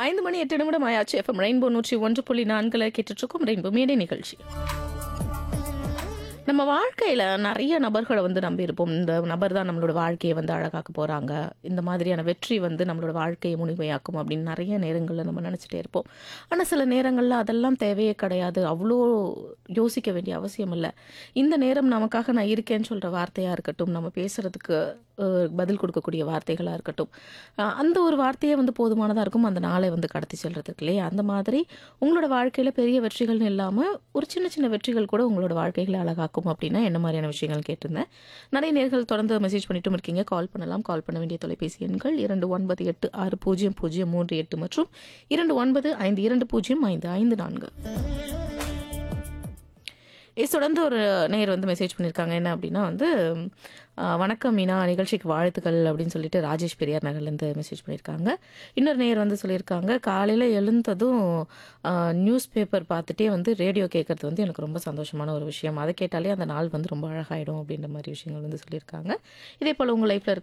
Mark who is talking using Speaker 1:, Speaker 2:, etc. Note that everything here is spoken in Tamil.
Speaker 1: ஐந்து மணி எட்டு நிமிடம் ஆயாச்சு எஃப்எம் ரெயின்போ நூற்றி ஒன்று புள்ளி நான்கில் கேட்டுட்ருக்கோம் ரெயின்போ மேடை நிகழ்ச்சி நம்ம வாழ்க்கையில் நிறைய நபர்களை வந்து நம்பியிருப்போம் இந்த நபர் தான் நம்மளோட வாழ்க்கையை வந்து அழகாக்க போகிறாங்க இந்த மாதிரியான வெற்றி வந்து நம்மளோட வாழ்க்கையை முழுமையாக்கும் அப்படின்னு நிறைய நேரங்களில் நம்ம நினச்சிட்டே இருப்போம் ஆனால் சில நேரங்களில் அதெல்லாம் தேவையே கிடையாது அவ்வளோ யோசிக்க வேண்டிய அவசியம் இல்லை இந்த நேரம் நமக்காக நான் இருக்கேன்னு சொல்கிற வார்த்தையாக இருக்கட்டும் நம்ம பேசுகிறதுக்கு பதில் கொடுக்கக்கூடிய வார்த்தைகளாக இருக்கட்டும் அஹ் அந்த ஒரு வார்த்தையே வந்து போதுமானதாக இருக்கும் அந்த நாளை வந்து கடத்தி செல்றதுக்கு இல்லையா அந்த மாதிரி உங்களோட வாழ்க்கையில் பெரிய வெற்றிகள்னு இல்லாமல் ஒரு சின்ன சின்ன வெற்றிகள் கூட உங்களோட வாழ்க்கைகளை அழகாக்கும் அப்படின்னா என்ன மாதிரியான விஷயங்கள் கேட்டிருந்தேன் நிறைய நேர்கள் தொடர்ந்து மெசேஜ் பண்ணிட்டும் இருக்கீங்க கால் பண்ணலாம் கால் பண்ண வேண்டிய தொலைபேசி எண்கள் இரண்டு ஒன்பது எட்டு ஆறு பூஜ்ஜியம் பூஜ்ஜியம் மூன்று எட்டு மற்றும் இரண்டு ஒன்பது ஐந்து இரண்டு பூஜ்ஜியம் ஐந்து ஐந்து நான்கு இதை தொடர்ந்து ஒரு நேயர் வந்து மெசேஜ் பண்ணியிருக்காங்க என்ன அப்படின்னா வந்து ஆஹ், வணக்கம் மீனா நிகழ்ச்சிக்கு வாழ்த்துக்கள் அப்படின்னு சொல்லிட்டு ராஜேஷ் பெரியார் நகர்லேருந்து மெசேஜ் பண்ணியிருக்காங்க இன்னொரு நேயர் வந்து சொல்லியிருக்காங்க காலையில் எழுந்ததும் நியூஸ் பேப்பர் பார்த்துட்டே வந்து ரேடியோ கேட்கறது வந்து எனக்கு ரொம்ப சந்தோஷமான ஒரு விஷயம் அதை கேட்டாலே அந்த நாள் வந்து ரொம்ப அழகாயிடும் அப்படின்ற மாதிரி விஷயங்கள் வந்து சொல்லியிருக்காங்க இதே போல் உங்கள் லைஃப்பில்